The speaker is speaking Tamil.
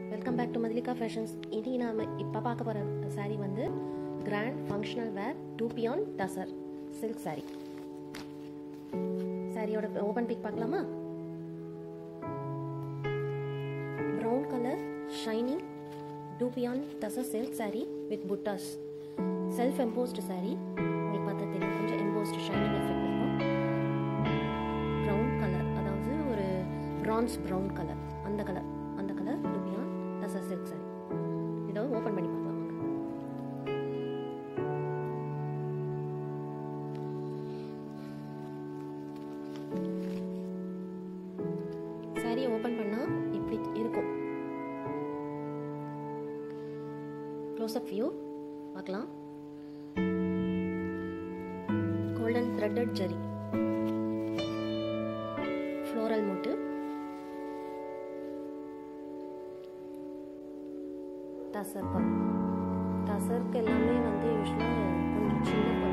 welcome back to Madhulika fashions இனி நாம இப்போ பார்க்க போகிற saree வந்து grand functional wear dupion tussar silk saree சாரியோட ஓப்பன் பிக் பார்க்கலாமா brown colour shining dupion tussar silk saree with buttas self embossed saree உங்களுக்கு பார்த்தா தெரியும் கொஞ்சம் எம்போஸ்டு ஷைனிங் எஃபெக்ட் இருக்கும் ப்ரௌன் கலர் அதாவது ஒரு பிரான்ஸ் ப்ரௌன் கலர் அந்த கலர் அந்த colour dupion tussar silk saree இதை ஓப்பன் பண்ணி பார்க்கலாம் வாங்க சாரியை ஓப்பன் பண்ணால் இப்படி இருக்கும் க்ளோஸ்அப் வியூ பார்க்கலாம் golden threaded zari floral motif tussar பா டசருக்கு எல்லாமே வந்து யூஸ்வலாக கொஞ்சம் சின்ன